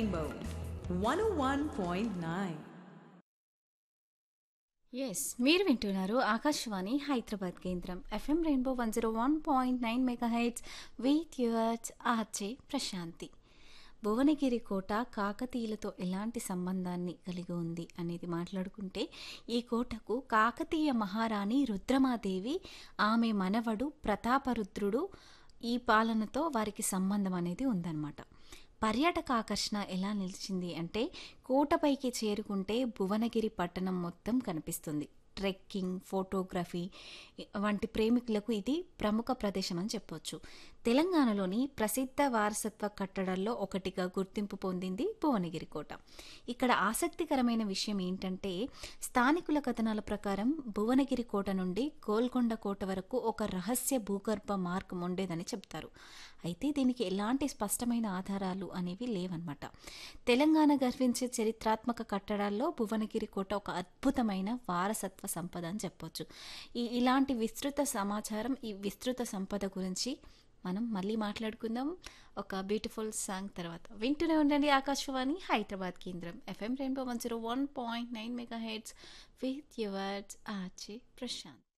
Rainbow 101.9. Yes మీరు వింటున్నారు ఆకాశవాణి హైదరాబాద్ కేంద్రం FM rainbow one zero one point nine mega heights with yours RJ Prashanti Bhuvanagiri కోట కాకతీయులతో ఎలాంటి సంబంధాన్ని కలిగి ఉంది అనేది మాట్లాడుకుంటే ఈ కోటకు కాకతీయ మహారాణి రుద్రమాదేవి ఆమె మనవడు ప్రతాపరుద్రుడు ఈ పాలనతో వారికి సంబంధం అనేది ఉందన్నమాట పర్యాటక ఆకర్షణ ఎలా నిలిచింది అంటే కోటపైకి చేరుకుంటే భువనగిరి పట్టణం మొత్తం కనిపిస్తుంది ట్రెక్కింగ్ ఫోటోగ్రఫీ వంటి ప్రేమికులకు ఇది ప్రముఖ ప్రదేశం అని చెప్పొచ్చు తెలంగాణలోని ప్రసిద్ధ వారసత్వ కట్టడాల్లో ఒకటిగా గుర్తింపు పొందింది భువనగిరి కోట ఇక్కడ ఆసక్తికరమైన విషయం ఏంటంటే స్థానికుల కథనాల ప్రకారం భువనగిరి కోట నుండి గోల్కొండ కోట వరకు ఒక రహస్య భూగర్భ మార్గం ఉండేదని చెప్తారు అయితే దీనికి ఎలాంటి స్పష్టమైన ఆధారాలు అనేవి లేవన్నమాట తెలంగాణ గర్వించే చరిత్రాత్మక కట్టడాల్లో భువనగిరి కోట ఒక అద్భుతమైన వారసత్వ సంపద అని చెప్పొచ్చు ఈ ఇలాంటి విస్తృత సమాచారం ఈ విస్తృత సంపద గురించి మనం మళ్ళీ మాట్లాడుకుందాం ఒక బ్యూటిఫుల్ సాంగ్ తర్వాత వింటూనే ఉండండి ఆకాశవాణి హైదరాబాద్ కేంద్రం FM rainbow one zero one point nine mega heads with yours RJ Prashanth